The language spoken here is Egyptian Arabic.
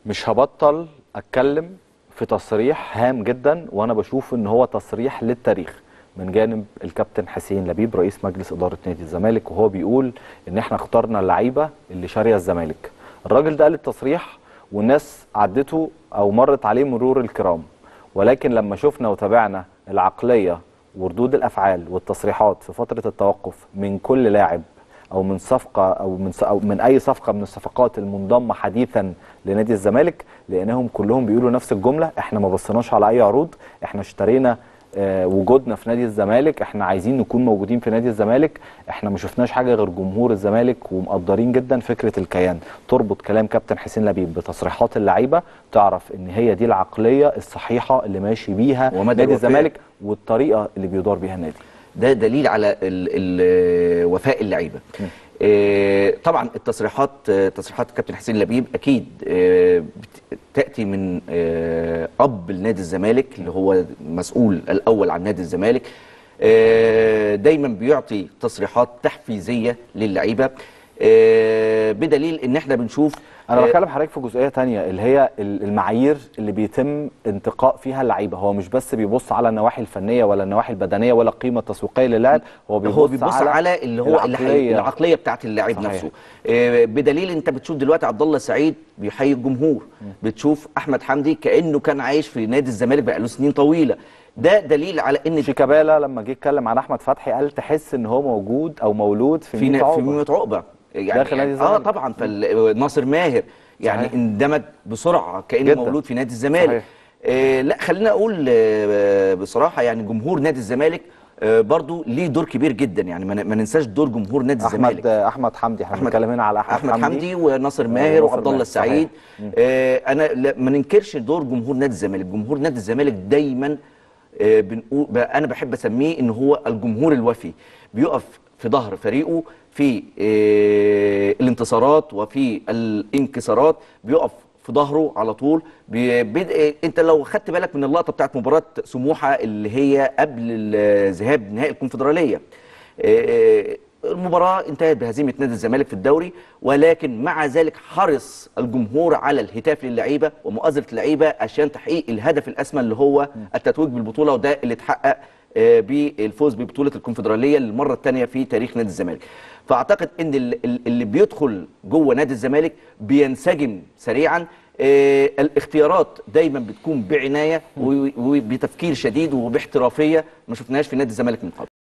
مش هبطل اتكلم في تصريح هام جدا وانا بشوف ان هو تصريح للتاريخ من جانب الكابتن حسين لبيب رئيس مجلس اداره نادي الزمالك وهو بيقول ان احنا اخترنا اللعيبه اللي شاريه الزمالك الراجل ده قال التصريح والناس عدته او مرت عليه مرور الكرام ولكن لما شفنا وتابعنا العقليه وردود الافعال والتصريحات في فتره التوقف من كل لاعب او من صفقه او من او من اي صفقه من الصفقات المنضمه حديثا لنادي الزمالك لانهم كلهم بيقولوا نفس الجمله احنا ما بصيناش على اي عروض احنا اشترينا آه، وجودنا في نادي الزمالك احنا عايزين نكون موجودين في نادي الزمالك احنا ما شفناش حاجه غير جمهور الزمالك ومقدرين جدا فكره الكيان تربط كلام كابتن حسين لبيب بتصريحات اللعيبه تعرف ان هي دي العقليه الصحيحه اللي ماشي بيها ومدى نادي الوفاء. الزمالك والطريقه اللي بيدار بيها النادي ده دليل على ال- ال- وفاء اللعيبه آه، طبعا التصريحات آه، تصريحات كابتن حسين لبيب اكيد آه، بت- تاتي من آه، اب النادي الزمالك اللي هو مسؤول الاول عن نادي الزمالك آه، دايما بيعطي تصريحات تحفيزيه للعيبه آه، بدليل ان احنا بنشوف انا آه، بكلم حضرتك في جزئيه تانية اللي هي ال- المعايير اللي بيتم انتقاء فيها اللعيبه هو مش بس بيبص على النواحي الفنيه ولا النواحي البدنيه ولا القيمه التسويقيه للاعب هو بيبص, هو بيبص على, على اللي هو اللي حي... العقلية. العقليه بتاعت اللاعب صحيح. نفسه آه، بدليل انت بتشوف دلوقتي عبد الله السعيد بيحيي الجمهور بتشوف احمد حمدي كانه كان عايش في نادي الزمالك بقاله سنين طويله ده دليل على ان شيكابالا لما جه اتكلم عن احمد فتحي قال تحس ان هو موجود او مولود في في ميت نا- في عقبة. مية عقبه يعني داخل نادي اه الزمالك. طبعا فناصر ماهر يعني صحيح. اندمج بسرعه كانه جداً. مولود في نادي الزمالك صحيح. آه لا خلينا اقول آه بصراحه يعني جمهور نادي الزمالك آه برضو ليه دور كبير جدا يعني ما ن- ما ننساش دور جمهور نادي الزمالك احمد احمد حمدي احنا أحمد- بنتكلم هنا على احمد, احمد حمدي وناصر ماهر وناصر وعبد الله ماهر، السعيد صحيح. آه انا لا ما ننكرش دور جمهور نادي الزمالك جمهور نادي الزمالك دايما آه بنقول ب- انا بحب اسميه ان هو الجمهور الوفي بيقف في ظهر فريقه في آه الانتصارات وفي الانكسارات بيقف في ظهره على طول بي- بد... آه، انت لو خدت بالك من اللقطه بتاعت مباراه سموحه اللي هي قبل الذهاب نهائي الكونفدراليه آه، المباراة انتهت بهزيمة نادي الزمالك في الدوري ولكن مع ذلك حرص الجمهور على الهتاف للعيبة ومؤازرة اللعيبة عشان تحقيق الهدف الأسمى اللي هو التتويج بالبطولة وده اللي اتحقق آه، بالفوز ببطولة الكونفدرالية للمرة الثانية في تاريخ نادي الزمالك فأعتقد أن ال- ال- اللي بيدخل جوه نادي الزمالك بينسجم سريعا آه، الاختيارات دايما بتكون بعناية و- وبتفكير شديد وباحترافية ما شفناهاش في نادي الزمالك من قبل